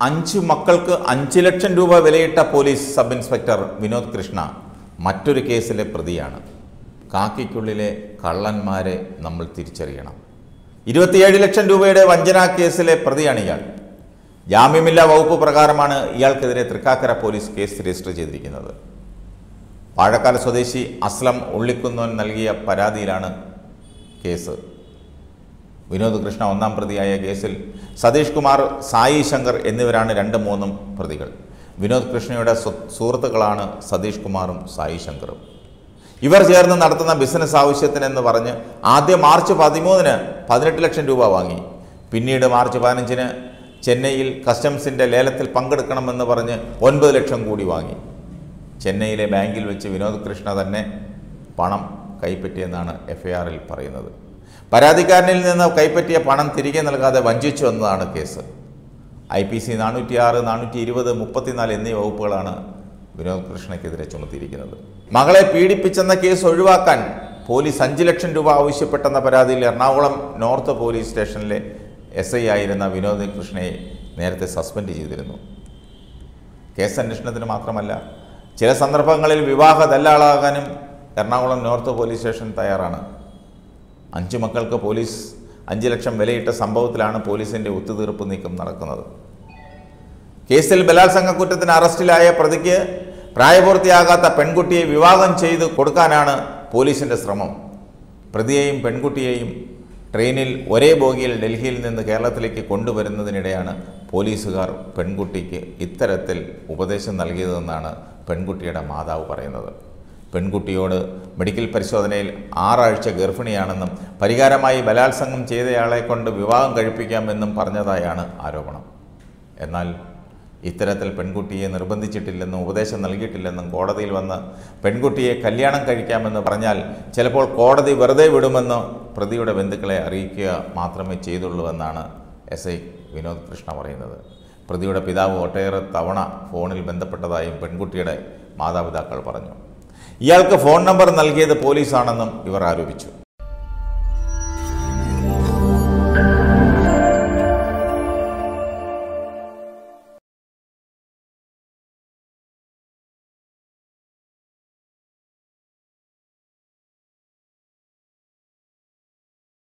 അഞ്ച് മക്കൾക്ക് അഞ്ച് ലക്ഷം രൂപ വിലയിട്ട police sub inspector Vinod Krishna മറ്റൊരു കേസിലെ പ്രതിയാണ് കാക്കിക്കുള്ളിലെ കള്ളന്മാരെ നമ്മൾ തിരിച്ചറിയണം ഇരുപത്തിയേഴ് ലക്ഷം രൂപയുടെ വഞ്ചനാ കേസിലെ പ്രതിയാണ് ഇയാൾ ജാമ്യമില്ലാ വകുപ്പ് പ്രകാരമാണ് ഇയാൾക്കെതിരെ തൃക്കാക്കര പോലീസ് കേസ് രജിസ്റ്റർ ചെയ്തിരിക്കുന്നത് വാഴക്കാല സ്വദേശി അസ്ലം ഉള്ളിക്കുന്നോൻ നൽകിയ പരാതിയിലാണ് കേസ് വിനോദ് കൃഷ്ണ ഒന്നാം പ്രതിയായ കേസിൽ സതീഷ് കുമാർ സായി ശങ്കർ എന്നിവരാണ് രണ്ട് മൂന്നും പ്രതികൾ വിനോദ് കൃഷ്ണയുടെ സ്വ- സുഹൃത്തുക്കളാണ് സതീഷ് കുമാറും സായി ശങ്കറും ഇവർ ചേർന്ന് നടത്തുന്ന ബിസിനസ് ആവശ്യത്തിനെന്ന് പറഞ്ഞ് ആദ്യം മാർച്ച് പതിമൂന്നിന് പതിനെട്ട് ലക്ഷം രൂപ വാങ്ങി പിന്നീട് മാർച്ച് പതിനഞ്ചിന് ചെന്നൈയിൽ കസ്റ്റംസിൻ്റെ ലേലത്തിൽ പങ്കെടുക്കണമെന്ന് പറഞ്ഞ് ഒൻപത് ലക്ഷം കൂടി വാങ്ങി ചെന്നൈയിലെ ബാങ്കിൽ വെച്ച് വിനോദ് കൃഷ്ണ തന്നെ പണം കൈപ്പറ്റിയെന്നാണ് എഫ്ഐആറിൽ പറയുന്നത് പരാതിക്കാരനിൽ നിന്ന് കൈപ്പറ്റിയ പണം തിരികെ നൽകാതെ വഞ്ചിച്ചു എന്നതാണ് കേസ് ഐ പി സി നാനൂറ്റി ആറ് നാനൂറ്റി ഇരുപത് മുപ്പത്തിനാല് എന്നീ വകുപ്പുകളാണ് വിനോദ് കൃഷ്ണയ്ക്കെതിരെ ചുമത്തിയിരിക്കുന്നത് മകളെ പീഡിപ്പിച്ചെന്ന കേസ് ഒഴിവാക്കാൻ പോലീസ് അഞ്ച് ലക്ഷം രൂപ ആവശ്യപ്പെട്ടെന്ന പരാതിയിൽ എറണാകുളം നോർത്ത് പോലീസ് സ്റ്റേഷനിലെ എസ് ഐ ആയിരുന്ന വിനോദ് കൃഷ്ണയെ നേരത്തെ സസ്പെൻഡ് ചെയ്തിരുന്നു കേസ് അന്വേഷണത്തിന് മാത്രമല്ല ചില സന്ദർഭങ്ങളിൽ വിവാഹ ദല്ലാളാകാനും എറണാകുളം നോർത്ത് പോലീസ് സ്റ്റേഷൻ തയ്യാറാണ് അഞ്ചു മക്കൾക്ക് പോലീസ് അഞ്ച് ലക്ഷം വിലയിട്ട സംഭവത്തിലാണ് പോലീസിൻ്റെ ഒത്തുതീർപ്പ് നീക്കം നടക്കുന്നത് കേസിൽ ബലാത്സംഗ കുറ്റത്തിന് അറസ്റ്റിലായ പ്രതിക്ക് പ്രായപൂർത്തിയാകാത്ത പെൺകുട്ടിയെ വിവാഹം ചെയ്ത് കൊടുക്കാനാണ് പോലീസിൻ്റെ ശ്രമം പ്രതിയെയും പെൺകുട്ടിയെയും ട്രെയിനിൽ ഒരേ ബോഗിയിൽ ഡൽഹിയിൽ നിന്ന് കേരളത്തിലേക്ക് കൊണ്ടുവരുന്നതിനിടെയാണ് പോലീസുകാർ പെൺകുട്ടിക്ക് ഇത്തരത്തിൽ ഉപദേശം നൽകിയതെന്നാണ് പെൺകുട്ടിയുടെ മാതാവ് പറയുന്നത് പെൺകുട്ടിയോട് മെഡിക്കൽ പരിശോധനയിൽ ആറാഴ്ച ഗർഭിണിയാണെന്നും പരിഹാരമായി ബലാത്സംഗം ചെയ്തയാളെ കൊണ്ട് വിവാഹം കഴിപ്പിക്കാമെന്നും പറഞ്ഞതായാണ് ആരോപണം എന്നാൽ ഇത്തരത്തിൽ പെൺകുട്ടിയെ നിർബന്ധിച്ചിട്ടില്ലെന്നും ഉപദേശം നൽകിയിട്ടില്ലെന്നും കോടതിയിൽ വന്ന് പെൺകുട്ടിയെ കല്യാണം കഴിക്കാമെന്ന് പറഞ്ഞാൽ ചിലപ്പോൾ കോടതി വെറുതെ വിടുമെന്ന് പ്രതിയുടെ ബന്ധുക്കളെ അറിയിക്കുക മാത്രമേ ചെയ്തുള്ളൂ എന്നാണ് എസ് ഐ വിനോദ് കൃഷ്ണ പറയുന്നത് പ്രതിയുടെ പിതാവ് ഒട്ടേറെ തവണ ഫോണിൽ ബന്ധപ്പെട്ടതായും പെൺകുട്ടിയുടെ മാതാപിതാക്കൾ പറഞ്ഞു ഇയാൾക്ക് ഫോൺ നമ്പർ നൽകിയത് പോലീസാണെന്നും ഇവർ ആരോപിച്ചു